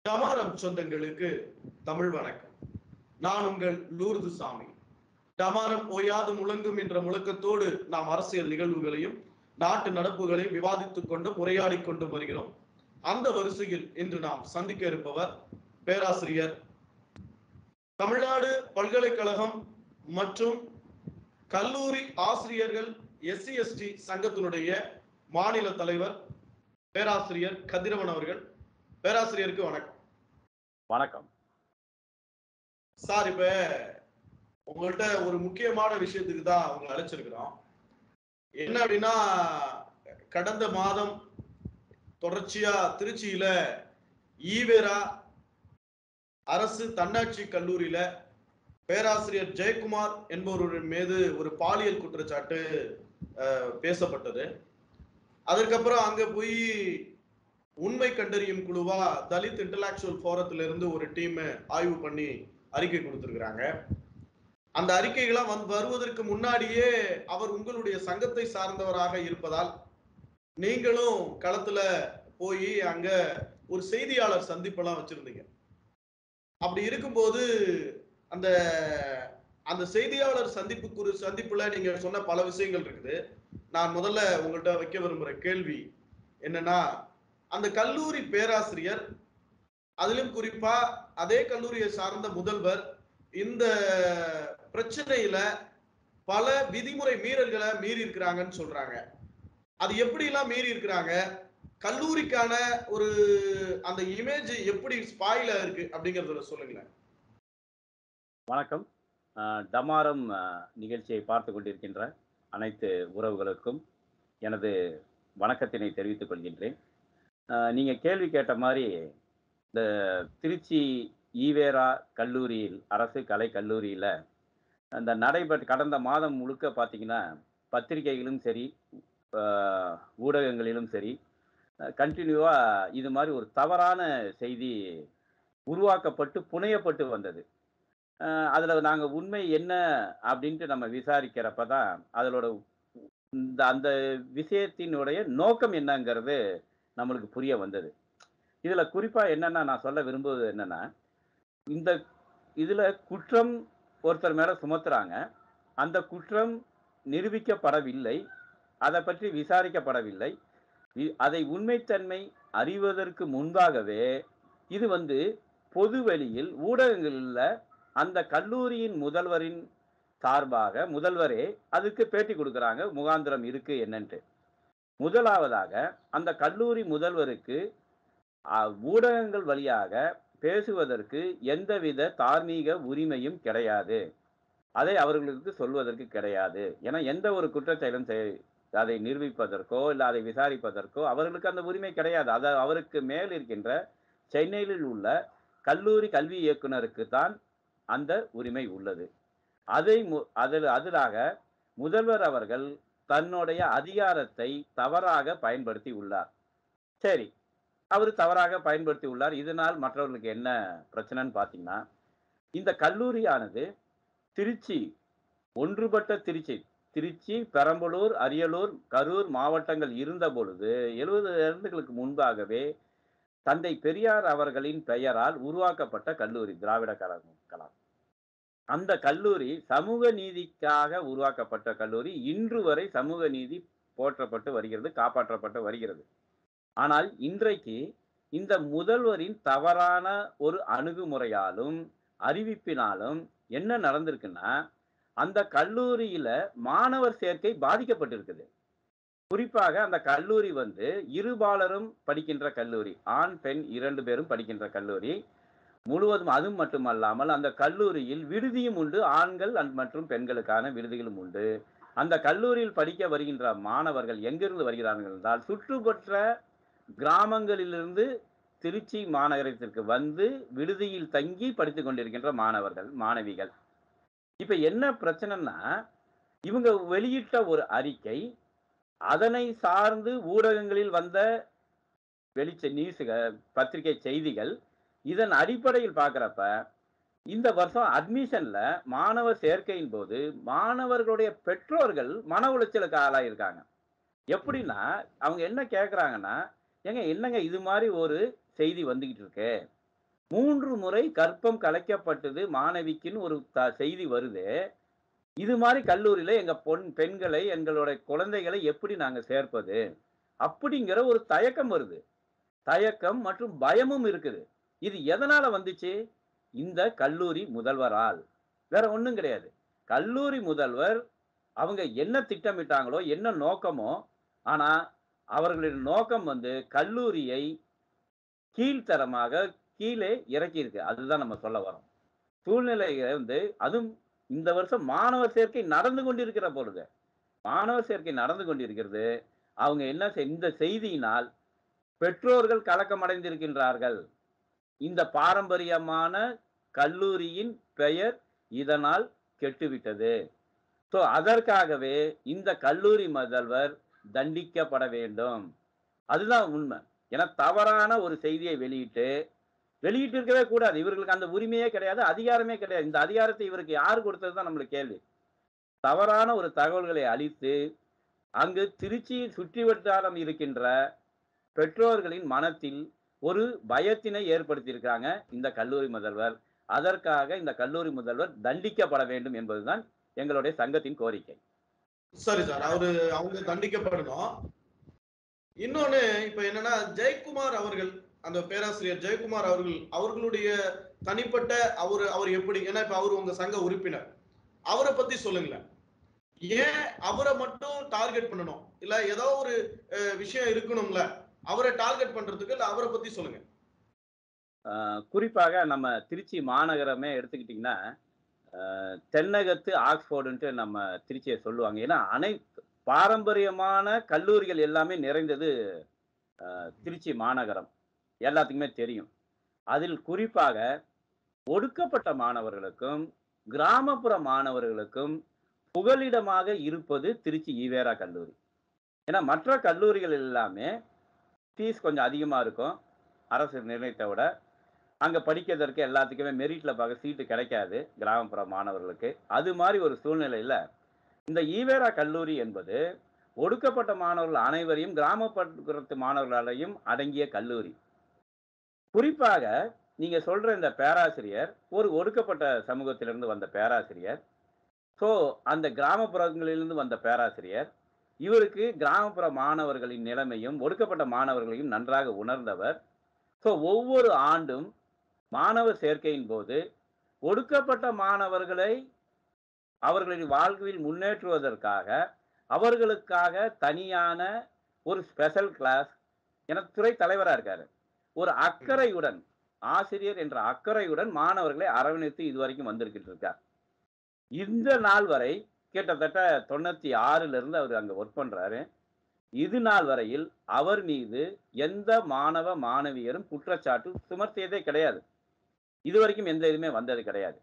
டமாரம் சொந்தங்களுக்கு தமிழ் வணக்கம் நான் உங்கள் லூர்து சாமி டமாரம் ஓயாது முழங்கும் என்ற முழக்கத்தோடு நாம் அரசியல் நிகழ்வுகளையும் நாட்டு நடப்புகளையும் விவாதித்துக் கொண்டு உரையாடி கொண்டு வருகிறோம் அந்த வரிசையில் இன்று நாம் சந்திக்க இருப்பவர் பேராசிரியர் தமிழ்நாடு பல்கலைக்கழகம் மற்றும் கல்லூரி ஆசிரியர்கள் எஸ்சி எஸ்டி சங்கத்தினுடைய மாநில தலைவர் பேராசிரியர் கதிரவன் அவர்கள் பேராசிரியருக்கு வணக்கம் வணக்கம் சார் இப்ப உங்கள்ட்ட ஒரு முக்கியமான விஷயத்துக்கு தான் உங்களை அழைச்சிருக்கிறோம் என்ன அப்படின்னா கடந்த மாதம் தொடர்ச்சியா திருச்சியில ஈவேரா அரசு தன்னாட்சி கல்லூரியில பேராசிரியர் ஜெயக்குமார் என்பவரின் மீது ஒரு பாலியல் குற்றச்சாட்டு அஹ், பேசப்பட்டது அதற்கப்புறம் அங்க போய் உண்மை கண்டறியும் குழுவா தலித் இன்டலாக்சுவல் ஃபோரத்துல இருந்து ஒரு டீம் ஆய்வு பண்ணி அறிக்கை கொடுத்திருக்கிறாங்க அந்த அறிக்கைகளாம் வந்து வருவதற்கு முன்னாடியே அவர் உங்களுடைய சங்கத்தை சார்ந்தவராக இருப்பதால் நீங்களும் களத்துல போய் அங்க ஒரு செய்தியாளர் சந்திப்பெல்லாம் வச்சிருந்தீங்க அப்படி இருக்கும்போது அந்த அந்த செய்தியாளர் சந்திப்பு குறி சந்திப்புல நீங்க சொன்ன பல விஷயங்கள் இருக்குது நான் முதல்ல உங்கள்கிட்ட வைக்க விரும்புற கேள்வி என்னன்னா அந்த கல்லூரி பேராசிரியர் அதிலும் குறிப்பா அதே கல்லூரியை சார்ந்த முதல்வர் இந்த பிரச்சனையில பல விதிமுறை மீறல்களை மீறி இருக்கிறாங்கன்னு சொல்றாங்க அது எப்படி எல்லாம் மீறி இருக்கிறாங்க கல்லூரிக்கான ஒரு அந்த இமேஜ் எப்படி ஸ்பாயில இருக்கு அப்படிங்கறத சொல்லுங்களேன் வணக்கம் அஹ், டமாரம் அஹ், நிகழ்ச்சியை பார்த்து கொண்டிருக்கின்ற அனைத்து உறவுகளுக்கும் எனது வணக்கத்தினை தெரிவித்துக் கொள்கின்றேன் அஹ், நீங்க கேள்வி கேட்ட மாதிரி இந்த திருச்சி ஈவேரா கல்லூரியில் அரசு கலை கல்லூரியில் அந்த நடைபெற்ற கடந்த மாதம் முழுக்க பார்த்தீங்கன்னா பத்திரிகைகளும் சரி அஹ், ஊடகங்களிலும் சரி கண்டினியூவாக இது மாதிரி ஒரு தவறான செய்தி உருவாக்கப்பட்டு புனையப்பட்டு வந்தது அதில் நாங்கள் உண்மை என்ன அப்படின்ட்டு நம்ம விசாரிக்கிறப்ப தான் அதனோட இந்த அந்த விஷயத்தினுடைய நோக்கம் என்னங்கிறது நம்மளுக்கு புரிய வந்தது இதில் குறிப்பாக என்னென்னா நான் சொல்ல விரும்புவது என்னென்னா இந்த இதில் குற்றம் ஒருத்தர் மேலே சுமத்துறாங்க அந்த குற்றம் நிரூபிக்கப்படவில்லை அதை பற்றி விசாரிக்கப்படவில்லை இ- அதை உண்மைத்தன்மை அறிவதற்கு முன்பாகவே இது வந்து பொது வெளியில் ஊடகங்களில் அந்த கல்லூரியின் முதல்வரின் சார்பாக முதல்வரே அதுக்கு பேட்டி கொடுக்குறாங்க முகாந்திரம் இருக்கு என்னன்ட்டு முதலாவதாக அந்த கல்லூரி முதல்வருக்கு அ, ஊடகங்கள் வழியாக பேசுவதற்கு எந்தவித தார்மீக உரிமையும் கிடையாது அதை அவர்களுக்கு சொல்வதற்கு கிடையாது ஏன்னா எந்த ஒரு குற்றச்செயலும் செய்- அதை நிரூபிப்பதற்கோ இல்லை அதை விசாரிப்பதற்கோ அவர்களுக்கு அந்த உரிமை கிடையாது அதை அவருக்கு மேல் இருக்கின்ற சென்னையில் உள்ள கல்லூரி கல்வி இயக்குனருக்கு தான் அந்த உரிமை உள்ளது அதை மு- அதில் அதிலாக முதல்வர் அவர்கள் தன்னுடைய அதிகாரத்தை தவறாக பயன்படுத்தி உள்ளார் சரி அவர் தவறாக பயன்படுத்தி உள்ளார் இதனால் மற்றவர்களுக்கு என்ன பிரச்சனைன்னு பார்த்தீங்கன்னா இந்த கல்லூரியானது திருச்சி ஒன்றுபட்ட திருச்சி திருச்சி பெரம்பலூர் அரியலூர் கரூர் மாவட்டங்கள் இருந்த பொழுது எழுபது ஆண்டுகளுக்கு முன்பாகவே தந்தை பெரியார் அவர்களின் பெயரால் உருவாக்கப்பட்ட கல்லூரி திராவிட கழகம் கலாம் அந்த கல்லூரி சமூக நீதிக்காக உருவாக்கப்பட்ட கல்லூரி இன்று வரை சமூக நீதி போற்றப்பட்டு வருகிறது காப்பாற்றப்பட்டு வருகிறது ஆனால் இன்றைக்கு இந்த முதல்வரின் தவறான ஒரு அணுகுமுறையாலும் அறிவிப்பினாலும் என்ன நடந்திருக்குன்னா அந்த கல்லூரியில மாணவர் சேர்க்கை பாதிக்கப்பட்டிருக்குது குறிப்பாக அந்த கல்லூரி வந்து இருபாலரும் படிக்கின்ற கல்லூரி ஆண் பெண் இரண்டு பேரும் படிக்கின்ற கல்லூரி முழுவதும் அதுவும் மட்டுமல்லாமல் அந்த கல்லூரியில் விடுதியும் உண்டு ஆண்கள் and மற்றும் பெண்களுக்கான விடுதிகளும் உண்டு அந்த கல்லூரியில் படிக்க வருகின்ற மாணவர்கள் எங்கிருந்து வருகிறார்கள் என்றால் சுற்றுப்பற்ற கிராமங்களிலிருந்து திருச்சி மாநகரத்திற்கு வந்து விடுதியில் தங்கி படித்துக் கொண்டிருக்கின்ற மாணவர்கள் மாணவிகள் இப்ப என்ன பிரச்சனைன்னா இவங்க வெளியிட்ட ஒரு அறிக்கை அதனை சார்ந்து ஊடகங்களில் வந்த வெளிச்ச நியூஸுக பத்திரிகை செய்திகள் இதன் அடிப்படையில் பார்க்குறப்ப இந்த வருஷம் அட்மிஷன்ல மாணவர் சேர்க்கையின் போது மாணவர்களுடைய பெற்றோர்கள் மன உளைச்சலுக்கு ஆளாயிருக்காங்க எப்படின்னா அவங்க என்ன கேட்குறாங்கன்னா ஏங்க என்னங்க இது மாதிரி ஒரு செய்தி வந்துகிட்டு இருக்கு மூன்று முறை கற்பம் கலைக்கப்பட்டது மாணவிக்குன்னு ஒரு த- செய்தி வருது இது மாதிரி கல்லூரியில எங்க பொன் பெண்களை எங்களுடைய குழந்தைகளை எப்படி நாங்க சேர்ப்பது அப்படிங்கிற ஒரு தயக்கம் வருது தயக்கம் மற்றும் பயமும் இருக்குது இது எதனால வந்துச்சு இந்த கல்லூரி முதல்வரால் வேற ஒண்ணும் கிடையாது கல்லூரி முதல்வர் அவங்க என்ன திட்டமிட்டாங்களோ என்ன நோக்கமோ ஆனா அவர்களின் நோக்கம் வந்து கல்லூரியை கீழ்த்தரமாக கீழே இறக்கி இருக்கு அதுதான் நம்ம சொல்ல வரோம் சூழ்நிலையை வந்து அதுவும் இந்த வருஷம் மாணவர் சேர்க்கை நடந்து கொண்டிருக்கிற பொழுது மாணவர் சேர்க்கை நடந்து கொண்டிருக்கிறது அவங்க என்ன செய்- இந்த செய்தியினால் பெற்றோர்கள் கலக்கமடைந்திருக்கின்றார்கள் இந்த பாரம்பரியமான கல்லூரியின் பெயர் இதனால் கெட்டுவிட்டது ஸோ அதற்காகவே இந்த கல்லூரி முதல்வர் தண்டிக்கப்பட வேண்டும் அதுதான் உண்மை ஏன்னா தவறான ஒரு செய்தியை வெளியிட்டு வெளியிட்டு இருக்கவே கூடாது இவர்களுக்கு அந்த உரிமையே கிடையாது அதிகாரமே கிடையாது இந்த அதிகாரத்தை இவருக்கு யார் கொடுத்தது தான் நம்மளுக்கு கேள்வி தவறான ஒரு தகவல்களை அளித்து அங்கு திருச்சியில் சுற்றி வட்டாரம் இருக்கின்ற பெற்றோர்களின் மனத்தில் ஒரு பயத்தினை ஏற்படுத்தியிருக்காங்க இந்த கல்லூரி முதல்வர் அதற்காக இந்த கல்லூரி முதல்வர் தண்டிக்கப்பட வேண்டும் என்பதுதான் எங்களுடைய சங்கத்தின் கோரிக்கை சரி சார் அவரு அவங்க தண்டிக்கப்படணும் இன்னொன்னு இப்ப என்னன்னா ஜெயக்குமார் அவர்கள் அந்த பேராசிரியர் ஜெயக்குமார் அவர்கள் அவர்களுடைய தனிப்பட்ட அவரு அவர் எப்படி ஏன்னா இப்ப அவரு உங்க சங்க உறுப்பினர் அவரை பத்தி சொல்லுங்களேன் ஏன் அவரை மட்டும் டார்கெட் பண்ணணும் இல்ல ஏதோ ஒரு அஹ், விஷயம் இருக்கணும்ல அவரை டார்கெட் பண்றதுக்கு இல்ல அவரை பத்தி சொல்லுங்க ஆஹ் குறிப்பாக நம்ம திருச்சி மாநகரமே எடுத்துக்கிட்டிங்கன்னா ஆஹ் தென்னகத்து ஆக்ஸ்போர்டுன்ட்டு நம்ம திருச்சியை சொல்லுவாங்க ஏன்னா அனைத்து பாரம்பரியமான கல்லூரிகள் எல்லாமே நிறைந்தது ஆஹ் திருச்சி மாநகரம் எல்லாத்துக்குமே தெரியும் அதில் குறிப்பாக ஒடுக்கப்பட்ட மாணவர்களுக்கும் கிராமப்புற மாணவர்களுக்கும் புகலிடமாக இருப்பது திருச்சி ஈவேரா கல்லூரி ஏன்னா மற்ற கல்லூரிகள் எல்லாமே ஃபீஸ் கொஞ்சம் அதிகமாக இருக்கும் அரசு நிர்ணயித்த விட அங்கே படிக்கிறதற்கு எல்லாத்துக்குமே மெரிட்டில் பார்க்க சீட்டு கிடைக்காது கிராமப்புற மாணவர்களுக்கு அது மாதிரி ஒரு சூழ்நிலையில் இந்த ஈவேரா கல்லூரி என்பது ஒடுக்கப்பட்ட மாணவர்கள் அனைவரையும் கிராமப்புறத்து மாணவர்களையும் அடங்கிய கல்லூரி குறிப்பாக நீங்க சொல்ற இந்த பேராசிரியர் ஒரு ஒடுக்கப்பட்ட சமூகத்திலிருந்து வந்த பேராசிரியர் ஸோ அந்த கிராமப்புறங்களிலிருந்து வந்த பேராசிரியர் இவருக்கு கிராமப்புற மாணவர்களின் நிலைமையும் ஒடுக்கப்பட்ட மாணவர்களையும் நன்றாக உணர்ந்தவர் ஸோ ஒவ்வொரு ஆண்டும் மாணவர் சேர்க்கையின் போது ஒடுக்கப்பட்ட மாணவர்களை அவர்களின் வாழ்வில் முன்னேற்றுவதற்காக அவர்களுக்காக தனியான ஒரு ஸ்பெஷல் கிளாஸ் என துறை தலைவராக இருக்காரு ஒரு அக்கறையுடன் ஆசிரியர் என்ற அக்கறையுடன் மாணவர்களை அரவணைத்து இதுவரைக்கும் வந்திருக்கிட்டு இருக்கார் இந்த நாள் வரை கிட்டத்தட்ட தொண்ணூத்தி ஆறுல இருந்து அவர் அங்க ஒர்க் பண்றாரு இது நாள் வரையில் அவர் மீது எந்த மாணவ மாணவியரும் குற்றச்சாட்டு சுமர்த்தியதே கிடையாது இதுவரைக்கும் எந்த இதுவுமே வந்தது கிடையாது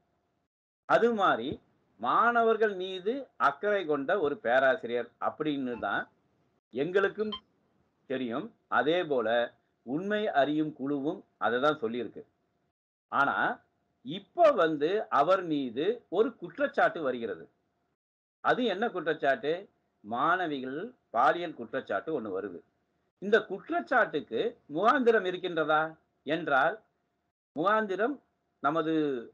அது மாதிரி மாணவர்கள் மீது அக்கறை கொண்ட ஒரு பேராசிரியர் அப்படின்னு தான் எங்களுக்கும் தெரியும் அதே போல உண்மை அறியும் குழுவும் அதை தான் சொல்லியிருக்கு ஆனா இப்ப வந்து அவர் மீது ஒரு குற்றச்சாட்டு வருகிறது அது என்ன குற்றச்சாட்டு மாணவிகள் பாலியல் குற்றச்சாட்டு ஒன்று வருது இந்த குற்றச்சாட்டுக்கு முகாந்திரம் இருக்கின்றதா என்றால் முகாந்திரம் நமது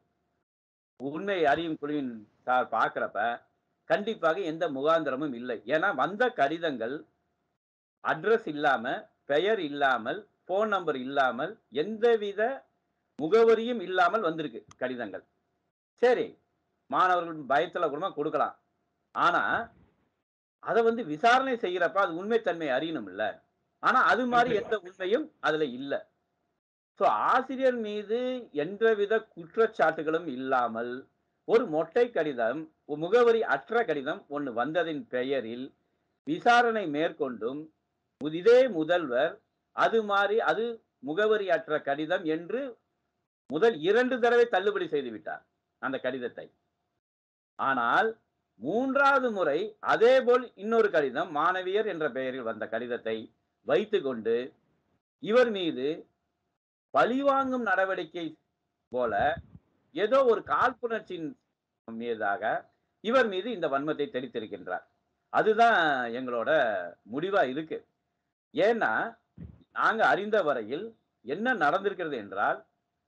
உண்மை அறியும் குழுவின் சார் பார்க்குறப்ப கண்டிப்பாக எந்த முகாந்திரமும் இல்லை ஏன்னா வந்த கடிதங்கள் அட்ரஸ் இல்லாம பெயர் இல்லாமல் ஃபோன் நம்பர் இல்லாமல் எந்தவித முகவரியும் இல்லாமல் வந்திருக்கு கடிதங்கள் சரி மாணவர்கள் பயத்துல கூட கொடுக்கலாம் ஆனா அதை வந்து விசாரணை செய்யறப்ப அது உண்மைத்தன்மை அறியணும் இல்ல ஆனா அது மாதிரி எந்த உண்மையும் அதுல இல்ல ஸோ ஆசிரியர் மீது எந்தவித குற்றச்சாட்டுகளும் இல்லாமல் ஒரு மொட்டை கடிதம் ஒரு முகவரி அற்ற கடிதம் ஒன்று வந்ததின் பெயரில் விசாரணை மேற்கொண்டும் இதே முதல்வர் அது மாதிரி அது முகவரி அற்ற கடிதம் என்று முதல் இரண்டு தடவை தள்ளுபடி செய்து விட்டார் அந்த கடிதத்தை ஆனால் மூன்றாவது முறை அதேபோல் இன்னொரு கடிதம் மாணவியர் என்ற பெயரில் வந்த கடிதத்தை வைத்துக்கொண்டு இவர் மீது பழிவாங்கும் நடவடிக்கை போல ஏதோ ஒரு காழ்ப்புணர்ச்சியின் மீதாக இவர் மீது இந்த வன்மத்தை தெளித்திருக்கின்றார் அதுதான் எங்களோட முடிவா இருக்கு ஏன்னா நாங்க அறிந்த வரையில் என்ன நடந்திருக்கிறது என்றால்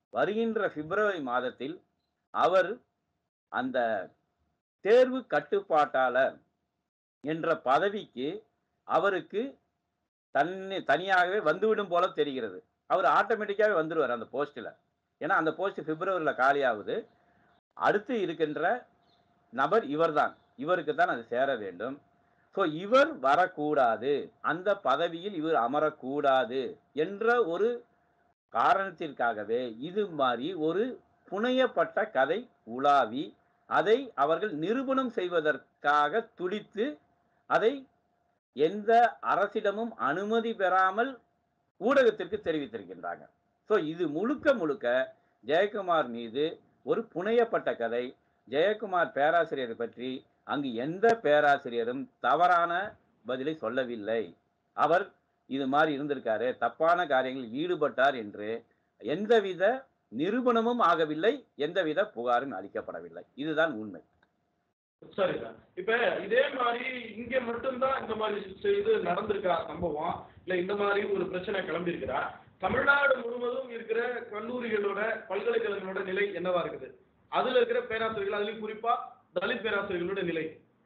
வருகின்ற பிப்ரவரி மாதத்தில் அவர் அந்த தேர்வு கட்டுப்பாட்டாளர் என்ற பதவிக்கு அவருக்கு தனி தனியாகவே வந்துவிடும் போல தெரிகிறது அவர் ஆட்டோமேட்டிக்காகவே வந்துடுவார் அந்த போஸ்ட்டில் ஏன்னா அந்த போஸ்ட் பிப்ரவரியில் காலியாகுது அடுத்து இருக்கின்ற நபர் இவர்தான் இவருக்கு தான் அது சேர வேண்டும் ஸோ இவர் வரக்கூடாது அந்த பதவியில் இவர் அமரக்கூடாது என்ற ஒரு காரணத்திற்காகவே இது மாதிரி ஒரு புனையப்பட்ட கதை உலாவி அதை அவர்கள் நிரூபணம் செய்வதற்காக துடித்து அதை எந்த அரசிடமும் அனுமதி பெறாமல் ஊடகத்திற்கு தெரிவித்திருக்கின்றாங்க ஸோ இது முழுக்க முழுக்க ஜெயக்குமார் மீது ஒரு புனையப்பட்ட கதை ஜெயக்குமார் பேராசிரியரை பற்றி அங்கு எந்த பேராசிரியரும் தவறான பதிலை சொல்லவில்லை அவர் இது மாதிரி இருந்திருக்காரு தப்பான காரியங்களில் ஈடுபட்டார் என்று எந்தவித நிரூபணமும் ஆகவில்லை எந்தவித புகாரும் அளிக்கப்படவில்லை இதுதான் உண்மை சரி சார் இப்ப இதே மாதிரி இங்க மட்டும்தான் இந்த மாதிரி செய்து நடந்திருக்கா சம்பவம் இல்ல இந்த மாதிரி ஒரு பிரச்சனை கிளம்பியிருக்கிறா தமிழ்நாடு முழுவதும் இருக்கிற கல்லூரிகளோட பல்கலைக்கழகங்களோட நிலை என்னவா இருக்குது அதுல இருக்கிற பேராசிரியர்கள் அதுலயும் குறிப்பா தலித் பேராசிரியர்களோட நிலை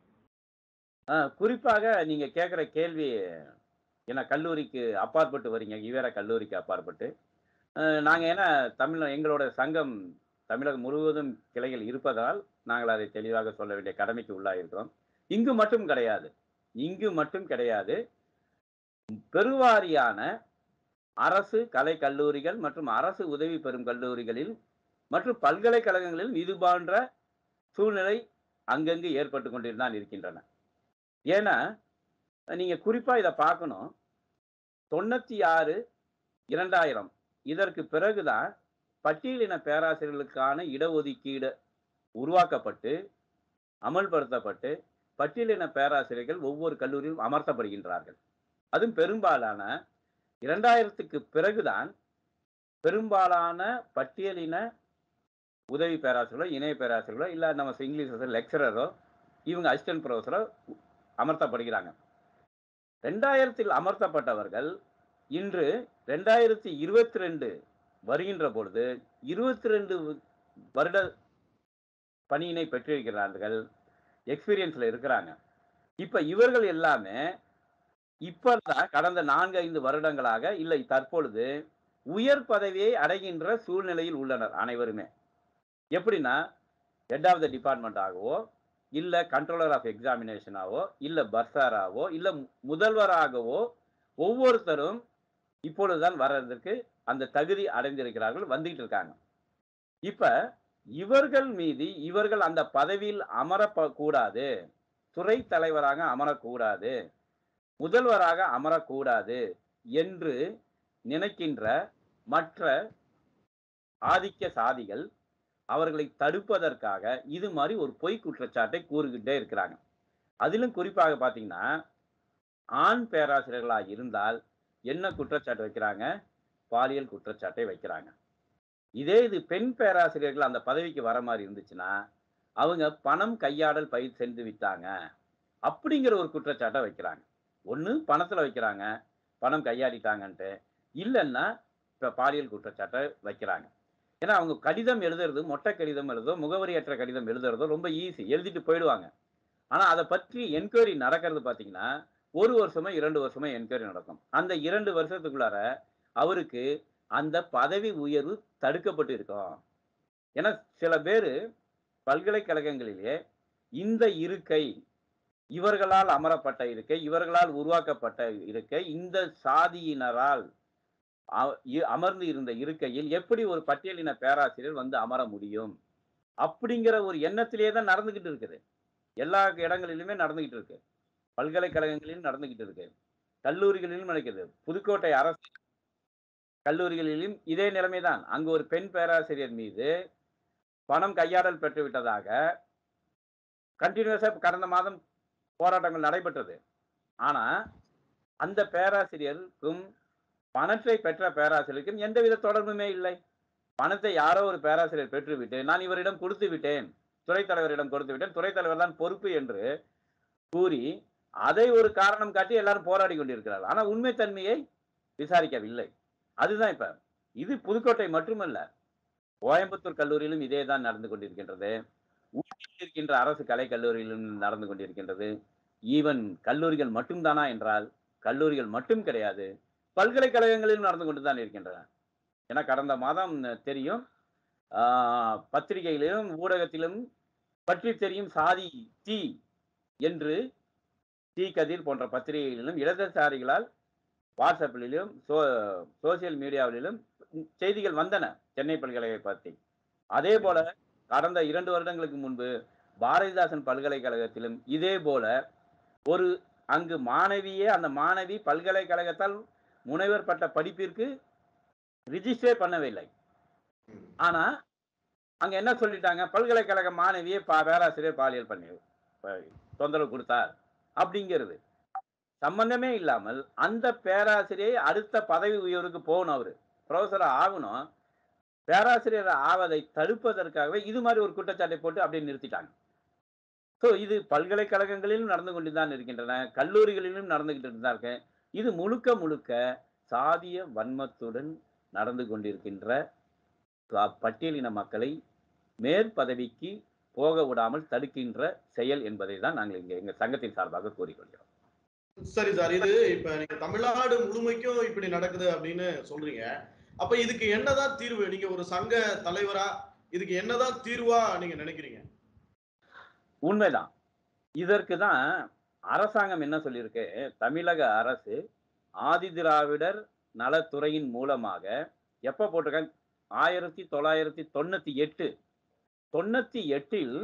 ஆஹ், குறிப்பாக நீங்க கேட்குற கேள்வி ஏன்னா கல்லூரிக்கு அப்பாற்பட்டு வரீங்க ஈவேரா கல்லூரிக்கு அப்பாற்பட்டு ஆஹ், நாங்க ஏன்னா தமிழ் எங்களோட சங்கம் தமிழகம் முழுவதும் கிளைகள் இருப்பதால் நாங்கள் அதை தெளிவாக சொல்ல வேண்டிய கடமைக்கு உள்ளாயிருக்கிறோம் இங்கு மட்டும் கிடையாது இங்கு மட்டும் கிடையாது பெருவாரியான அரசு கலை கல்லூரிகள் மற்றும் அரசு உதவி பெறும் கல்லூரிகளில் மற்றும் பல்கலைக்கழகங்களில் இது போன்ற சூழ்நிலை அங்கங்கு ஏற்பட்டு கொண்டிருந்தான் இருக்கின்றன ஏன்னா நீங்க குறிப்பா இதை பார்க்கணும் தொண்ணூத்தி ஆறு இரண்டாயிரம் இதற்கு பிறகுதான் பட்டியலின பேராசிரியர்களுக்கான இடஒதுக்கீடு உருவாக்கப்பட்டு அமல்படுத்தப்பட்டு பட்டியலின பேராசிரியர்கள் ஒவ்வொரு கல்லூரியிலும் அமர்த்தப்படுகின்றார்கள் அதுவும் பெரும்பாலான இரண்டாயிரத்துக்கு பிறகுதான் பெரும்பாலான பட்டியலின உதவி பேராசிரியர்களோ இணை பேராசிரியர்களோ இல்லை நம்ம இங்கிலீஷ் லெக்சரரோ இவங்க அசிஸ்டன்ட் ப்ரொஃபஸரோ அமர்த்தப்படுகிறாங்க ரெண்டாயிரத்தில் அமர்த்தப்பட்டவர்கள் இன்று ரெண்டாயிரத்தி இருபத்தி ரெண்டு வருகின்ற பொழுது இருபத்தி ரெண்டு வருட பணியினை பெற்றிருக்கிறார்கள் எக்ஸ்பீரியன்ஸ்ல இருக்கிறாங்க இப்ப இவர்கள் எல்லாமே இப்பதான் கடந்த நான்கு ஐந்து வருடங்களாக இல்லை தற்பொழுது உயர் பதவியை அடைகின்ற சூழ்நிலையில் உள்ளனர் அனைவருமே எப்படின்னா ஹெட் ஆஃப் த டிபார்ட்மெண்ட் ஆகவோ இல்ல கண்ட்ரோலர் ஆஃப் எக்ஸாமினேஷனாவோ இல்ல பர்சாராவோ இல்ல முதல்வராகவோ ஒவ்வொருத்தரும் இப்பொழுதுதான் வர்றதுக்கு அந்த தகுதி அடைந்திருக்கிறார்கள் வந்துகிட்டு இருக்காங்க இப்ப இவர்கள் மீது இவர்கள் அந்த பதவியில் அமரக்கூடாது துறை தலைவராக அமரக்கூடாது முதல்வராக அமரக்கூடாது என்று நினைக்கின்ற மற்ற ஆதிக்க சாதிகள் அவர்களை தடுப்பதற்காக இது மாதிரி ஒரு பொய் குற்றச்சாட்டை கூறுகிட்டே இருக்கிறாங்க அதிலும் குறிப்பாக பார்த்தீங்கன்னா ஆண் பேராசிரியர்களாக இருந்தால் என்ன குற்றச்சாட்டு வைக்கிறாங்க பாலியல் குற்றச்சாட்டை வைக்கிறாங்க இதே இது பெண் பேராசிரியர்கள் அந்த பதவிக்கு வர மாதிரி இருந்துச்சுன்னா அவங்க பணம் கையாடல் பயிர் செஞ்சு விட்டாங்க அப்படிங்கிற ஒரு குற்றச்சாட்டை வைக்கிறாங்க ஒன்று பணத்தில் வைக்கிறாங்க பணம் கையாடிட்டாங்கன்ட்டு இல்லைன்னா இப்போ பாலியல் குற்றச்சாட்டை வைக்கிறாங்க ஏன்னா அவங்க கடிதம் எழுதுறது மொட்டை கடிதம் எழுதோ முகவரியற்ற கடிதம் எழுதுறதோ ரொம்ப ஈஸி எழுதிட்டு போயிடுவாங்க ஆனால் அதை பற்றி என்கொயரி நடக்கிறது பார்த்தீங்கன்னா ஒரு வருஷமோ இரண்டு வருஷமோ என்கொயரி நடக்கும் அந்த இரண்டு வருஷத்துக்குள்ளார அவருக்கு அந்த பதவி உயர்வு தடுக்கப்பட்டு இருக்கும் ஏன்னா சில பேர் பல்கலைக்கழகங்களிலே இந்த இருக்கை இவர்களால் அமரப்பட்ட இருக்கை இவர்களால் உருவாக்கப்பட்ட இருக்கை இந்த சாதியினரால் அ- இ- அமர்ந்து இருந்த இருக்கையில் எப்படி ஒரு பட்டியலின பேராசிரியர் வந்து அமர முடியும் அப்படிங்கிற ஒரு எண்ணத்திலேயே தான் நடந்துகிட்டு இருக்குது எல்லா இடங்களிலுமே நடந்துகிட்டு இருக்கு பல்கலைக்கழகங்களிலும் நடந்துகிட்டு இருக்கு கல்லூரிகளிலும் நடக்குது புதுக்கோட்டை அரசு கல்லூரிகளிலும் இதே நிலைமைதான் அங்கு ஒரு பெண் பேராசிரியர் மீது பணம் கையாடல் பெற்று விட்டதாக கண்டினியூஸா கடந்த மாதம் போராட்டங்கள் நடைபெற்றது ஆனா அந்த பேராசிரியருக்கும் பணத்தை பெற்ற பேராசிரியருக்கும் எந்தவித தொடர்புமே இல்லை பணத்தை யாரோ ஒரு பேராசிரியர் பெற்றுவிட்டு நான் இவரிடம் கொடுத்து விட்டேன் துறைத் தலைவரிடம் கொடுத்து விட்டேன் துறைத் தலைவர் தான் பொறுப்பு என்று கூறி அதை ஒரு காரணம் காட்டி எல்லாரும் போராடி கொண்டிருக்கிறார்கள் ஆனா உண்மைத்தன்மையை விசாரிக்கவில்லை அதுதான் இப்ப இது புதுக்கோட்டை மட்டுமல்ல கோயம்புத்தூர் கல்லூரியிலும் இதே தான் நடந்து கொண்டிருக்கின்றது ஊட்டியில் இருக்கின்ற அரசு கலை கல்லூரியிலும் நடந்து கொண்டிருக்கின்றது ஈவன் கல்லூரிகள் மட்டும்தானா என்றால் கல்லூரிகள் மட்டும் கிடையாது பல்கலைக்கழகங்களிலும் நடந்து கொண்டு தான் இருக்கின்றன ஏன்னா கடந்த மாதம் தெரியும் ஆஹ், பத்திரிகையிலும் ஊடகத்திலும் பற்றி தெரியும் சாதி தீ என்று தீ கதிர் போன்ற பத்திரிகைகளிலும் இடதுசாரிகளால் வாட்ஸ்அப்பிலும் சோ சோசியல் மீடியாவிலும் செய்திகள் வந்தன சென்னை பல்கலைக்கழகத்தை பற்றி அதே போல கடந்த இரண்டு வருடங்களுக்கு முன்பு பாரதிதாசன் பல்கலைக்கழகத்திலும் இதே போல ஒரு அங்கு மாணவியே அந்த மாணவி பல்கலைக்கழகத்தால் முனைவர் பட்ட படிப்பிற்கு ரிஜிஸ்டரே பண்ணவில்லை ம். ஆனா அங்க என்ன சொல்லிட்டாங்க பல்கலைக்கழக மாணவியை பா- பேராசிரியர் பாலியல் பண்ணி ப- தொந்தரவு கொடுத்தார் அப்படிங்கிறது சம்பந்தமே இல்லாமல் அந்த பேராசிரியை அடுத்த பதவி உயர்வுக்கு போகணும் அவரு ப்ரொஃபஸர் ஆகணும் பேராசிரியர் ஆவதை தடுப்பதற்காகவே இது மாதிரி ஒரு குற்றச்சாட்டை போட்டு அப்படியே நிறுத்திட்டாங்க ஸோ இது பல்கலைக்கழகங்களிலும் நடந்து கொண்டு தான் இருக்கின்றன கல்லூரிகளிலும் நடந்துகிட்டு தான் இருக்கு இது முழுக்க முழுக்க சாதிய வன்மத்துடன் நடந்து கொண்டிருக்கின்ற ப- பட்டியலின மக்களை மேற்பதவிக்கு போக விடாமல் தடுக்கின்ற செயல் என்பதை தான் நாங்கள் இங்கே எங்கள் சங்கத்தின் சார்பாக கூறிக்கொள்கிறோம் சரி சார் இது இப்ப நீங்க தமிழ்நாடு முழுமைக்கும் இப்படி நடக்குது அப்படின்னு சொல்றீங்க அப்ப இதுக்கு என்னதான் தீர்வு நீங்க ஒரு சங்க தலைவரா இதுக்கு என்னதான் தீர்வா நீங்க நினைக்கிறீங்க உண்மைதான் இதற்கு தான் அரசாங்கம் என்ன சொல்லியிருக்கு தமிழக அரசு ஆதிதிராவிடர் நலத்துறையின் மூலமாக எப்ப போட்டிருக்காங்க ஆயிரத்தி தொள்ளாயிரத்தி தொண்ணூத்தி எட்டு தொண்ணூத்தி எட்டில்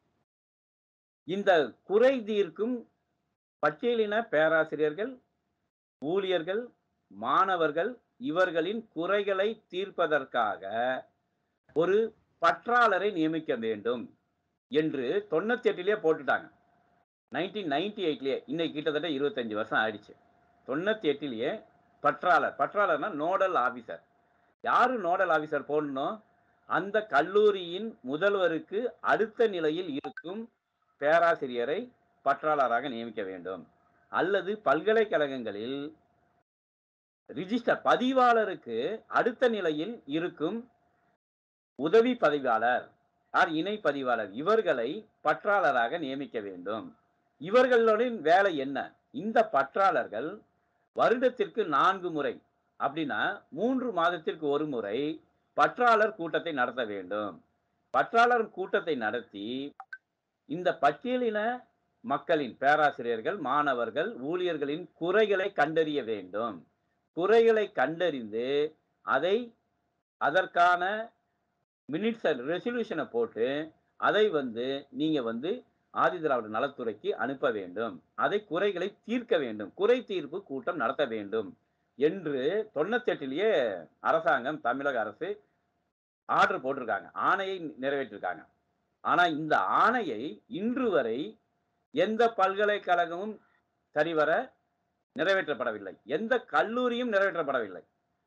இந்த குறை தீர்க்கும் பட்டியலின பேராசிரியர்கள் ஊழியர்கள் மாணவர்கள் இவர்களின் குறைகளை தீர்ப்பதற்காக ஒரு பற்றாளரை நியமிக்க வேண்டும் என்று தொண்ணூத்தி எட்டுலயே போட்டுட்டாங்க நைன்டீன் நைன்டி எயிட்லயே இன்னைக்கு கிட்டத்தட்ட இருபத்தஞ்சு வருஷம் ஆயிடுச்சு தொண்ணூத்தி எட்டுலயே பற்றாளர் பற்றாளர்னா நோடல் ஆபீசர் யாரு நோடல் ஆபீசர் போடணும் அந்த கல்லூரியின் முதல்வருக்கு அடுத்த நிலையில் இருக்கும் பேராசிரியரை பற்றாளராக நியமிக்க வேண்டும் அல்லது பல்கலைக்கழகங்களில் ரிஜிஸ்டர் பதிவாளருக்கு அடுத்த நிலையில் இருக்கும் உதவி பதிவாளர் ஆர் இணை பதிவாளர் இவர்களை பற்றாளராக நியமிக்க வேண்டும் இவர்களுடைய வேலை என்ன இந்த பற்றாளர்கள் வருடத்திற்கு நான்கு முறை அப்படின்னா மூன்று மாதத்திற்கு ஒரு முறை பற்றாளர் கூட்டத்தை நடத்த வேண்டும் பற்றாளர் கூட்டத்தை நடத்தி இந்த பட்டியலின மக்களின் பேராசிரியர்கள் மாணவர்கள் ஊழியர்களின் குறைகளை கண்டறிய வேண்டும் குறைகளை கண்டறிந்து அதை அதற்கான மினிட்ஸ் ரெசல்யூஷனை போட்டு அதை வந்து நீங்க வந்து ஆதிதிராவிட நலத்துறைக்கு அனுப்ப வேண்டும் அதை குறைகளை தீர்க்க வேண்டும் குறை தீர்ப்பு கூட்டம் நடத்த வேண்டும் என்று தொண்ணூத்தெட்டுலயே அரசாங்கம் தமிழக அரசு ஆர்டர் போட்டிருக்காங்க ஆணையை நிறைவேற்றிருக்காங்க ஆனா இந்த ஆணையை இன்று வரை எந்த பல்கலைக்கழகமும் சரிவர நிறைவேற்றப்படவில்லை எந்த கல்லூரியும் நிறைவேற்றப்படவில்லை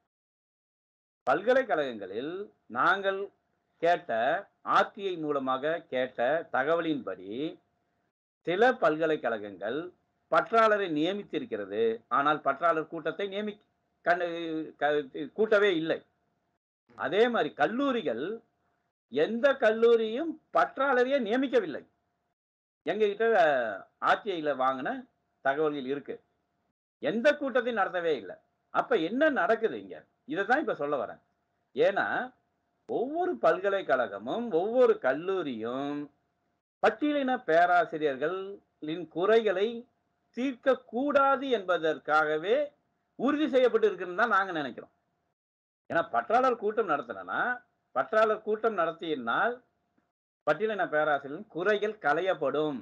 பல்கலைக்கழகங்களில் நாங்கள் கேட்ட ஆர்டிஐ மூலமாக கேட்ட தகவலின்படி சில பல்கலைக்கழகங்கள் பற்றாளரை நியமித்திருக்கிறது ஆனால் பற்றாளர் கூட்டத்தை நியமி கண்டு க- கூட்டவே இல்லை அதே மாதிரி கல்லூரிகள் எந்த கல்லூரியும் பற்றாளரையே நியமிக்கவில்லை எங்ககிட்ட ஆர்டிஐல வாங்கின தகவல்கள் இருக்கு எந்த கூட்டத்தையும் நடத்தவே இல்லை அப்ப என்ன நடக்குது இங்க இதை தான் இப்ப சொல்ல வரேன் ஏன்னா ஒவ்வொரு பல்கலைக்கழகமும் ஒவ்வொரு கல்லூரியும் பட்டியலின பேராசிரியர்களின் குறைகளை தீர்க்க கூடாது என்பதற்காகவே உறுதி செய்யப்பட்டு இருக்குன்னு தான் நாங்க நினைக்கிறோம் ஏன்னா பற்றாளர் கூட்டம் நடத்தினா பற்றாளர் கூட்டம் நடத்தினால் பட்டியலின பேராசிரியர்களின் குறைகள் களையப்படும்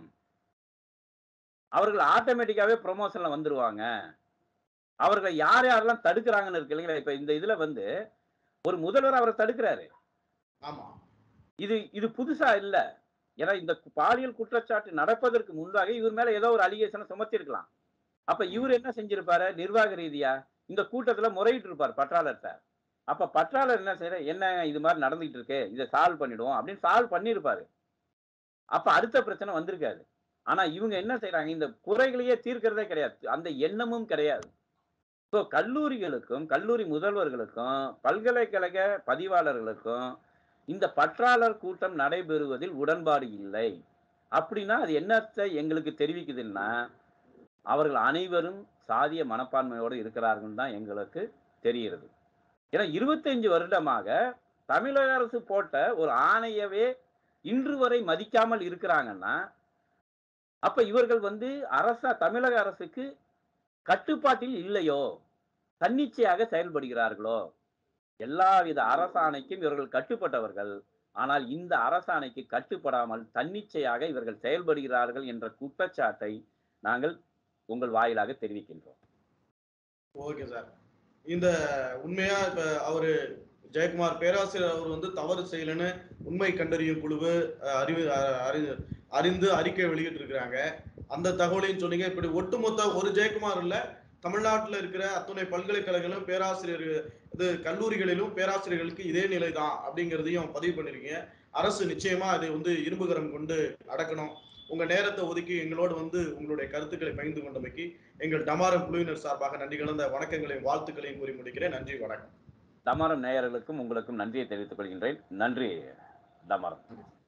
அவர்கள் ஆட்டோமேட்டிக்காவே ப்ரொமோஷன்ல வந்துருவாங்க அவர்களை யார் யாரெல்லாம் தடுக்கிறாங்கன்னு இருக்கு இல்லைங்களா இப்ப இந்த இதுல வந்து ஒரு முதல்வர் அவரை தடுக்கிறாரு ஆமா இது இது புதுசா இல்ல ஏன்னா இந்த பாலியல் குற்றச்சாட்டு நடப்பதற்கு முன்பாக இவர் மேல ஏதோ ஒரு அலிகேஷனை சுமத்தி இருக்கலாம் அப்ப இவர் என்ன செஞ்சிருப்பாரு நிர்வாக ரீதியா இந்த கூட்டத்துல முறையிட்டு இருப்பார் பற்றாளர்கிட்ட அப்ப பற்றாளர் என்ன செய்யற என்ன இது மாதிரி நடந்துகிட்டு இருக்கு இதை சால்வ் பண்ணிடுவோம் அப்படின்னு சால்வ் பண்ணிருப்பாரு அப்ப அடுத்த பிரச்சனை வந்திருக்காது ஆனா இவங்க என்ன செய்றாங்க இந்த குறைகளையே தீர்க்கிறதே கிடையாது அந்த எண்ணமும் கிடையாது ஸோ கல்லூரிகளுக்கும் கல்லூரி முதல்வர்களுக்கும் பல்கலைக்கழக பதிவாளர்களுக்கும் இந்த பற்றாளர் கூட்டம் நடைபெறுவதில் உடன்பாடு இல்லை அப்படின்னா அது என்னத்தை எங்களுக்கு தெரிவிக்குதுன்னா அவர்கள் அனைவரும் சாதிய மனப்பான்மையோடு இருக்கிறார்கள் தான் எங்களுக்கு தெரிகிறது ஏன்னா இருபத்தஞ்சு வருடமாக தமிழக அரசு போட்ட ஒரு ஆணையவே இன்று வரை மதிக்காமல் இருக்கிறாங்கன்னா அப்ப இவர்கள் வந்து அரச தமிழக அரசுக்கு கட்டுப்பாட்டில் இல்லையோ தன்னிச்சையாக செயல்படுகிறார்களோ எல்லாவித அரசாணைக்கும் இவர்கள் கட்டுப்பட்டவர்கள் ஆனால் இந்த அரசாணைக்கு கட்டுப்படாமல் தன்னிச்சையாக இவர்கள் செயல்படுகிறார்கள் என்ற குற்றச்சாட்டை நாங்கள் உங்கள் வாயிலாக தெரிவிக்கின்றோம் ஓகே சார் இந்த உண்மையா இப்ப அவரு ஜெயக்குமார் பேராசிரியர் அவர் வந்து தவறு செய்யலன்னு உண்மை கண்டறியும் குழுவு அஹ், அறிவு அஹ், அறி- அறிந்து அறிக்கை வெளியிட்டு இருக்கிறாங்க அந்த தகவலையும் சொன்னீங்க இப்படி ஒட்டுமொத்த ஒரு ஜெயக்குமார் இல்ல தமிழ்நாட்டுல இருக்கிற அத்துணை பல்கலைக்கழகங்களும் பேராசிரியர் இது கல்லூரிகளிலும் பேராசிரியர்களுக்கு இதே நிலை தான் அப்படிங்கிறதையும் பதிவு பண்ணிருக்கீங்க அரசு நிச்சயமா அதை வந்து இரும்புகரம் கொண்டு அடக்கணும் உங்க நேரத்தை ஒதுக்கி எங்களோடு வந்து உங்களுடைய கருத்துக்களை பகிர்ந்து கொண்டமைக்கு எங்கள் டமாரம் குழுவினர் சார்பாக நன்றி கலந்த வணக்கங்களையும் வாழ்த்துக்களையும் கூறி முடிக்கிறேன் நன்றி வணக்கம் டமாரம் நேயர்களுக்கும் உங்களுக்கும் நன்றியை தெரிவித்துக் கொள்கின்றேன் நன்றி டமாரம்